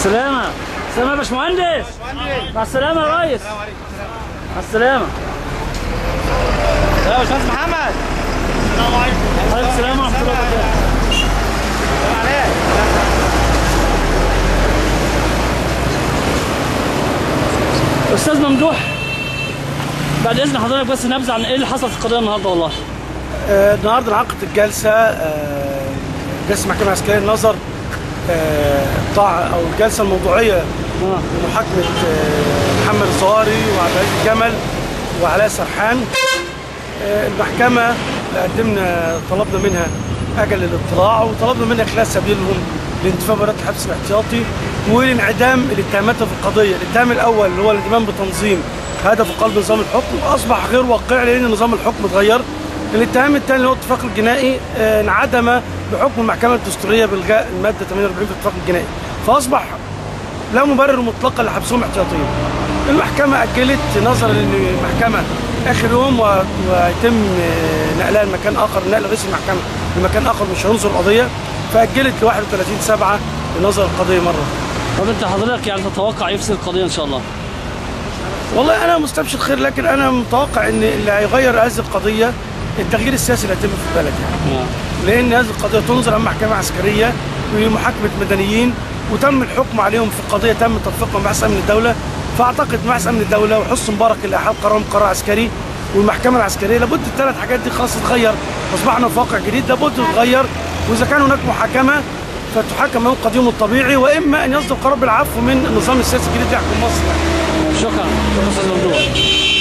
السلامة السلامة يا باشمهندس مع السلامة يا ريس مع السلامة يا باشمهندس محمد السلام عليكم عليكم السلام ورحمة الله وبركاته السلام عليك أستاذ ممدوح بعد إذن حضرتك بس نبذة عن إيه اللي حصل في القضية النهاردة والله آه، النهارده انعقدت الجلسه آه، جلسه محكمه عسكريه النظر آه، بتاع او الجلسه الموضوعيه آه. لمحاكمه آه، محمد الصواري وعبد العزيز الجمل وعلاء سرحان آه، المحكمه قدمنا طلبنا منها اجل الاطلاع وطلبنا منها خلال سبيلهم لانتفاء براءه الحبس الاحتياطي والانعدام الاتهامات في القضيه، الاتهام الاول اللي هو الانضمام بتنظيم هدف قلب نظام الحكم اصبح غير واقعي لان نظام الحكم اتغير. الاتهام الثاني اللي هو الاتفاق الجنائي آه، انعدم بحكم المحكمه الدستوريه بالغاء الماده 48 في الاتفاق الجنائي، فاصبح لا مبرر مطلقا لحبسهم احتياطيا. المحكمه اجلت نظرا ان المحكمه اخر يوم و- ويتم آه، نقلها لمكان اخر نقل رئيس المحكمه لمكان اخر مش هينظر القضيه فاجلت ل 31 7 لنظر القضيه مره. طب أنت حضرتك يعني تتوقع يفصل القضية إن شاء الله والله انا مستبشر خير لكن انا متوقع ان اللي هيغير هذه القضيه التغيير السياسي اللي هيتم في البلد يعني. آه. لان هذه القضيه تنظر امام محكمه عسكريه ومحاكمه مدنيين وتم الحكم عليهم في القضيه تم تطبيقها مع امن الدوله فاعتقد مع امن الدوله وحسن مبارك اللي احال قرارهم قرار عسكري والمحكمه العسكريه لابد الثلاث حاجات دي خلاص تتغير اصبحنا في واقع جديد لابد تتغير واذا كان هناك محاكمه فتحاكم من قديم الطبيعي واما ان يصدر قرار بالعفو من النظام السياسي الجديد اللي يحكم مصر شكرا شكرا أستاذ ممدوح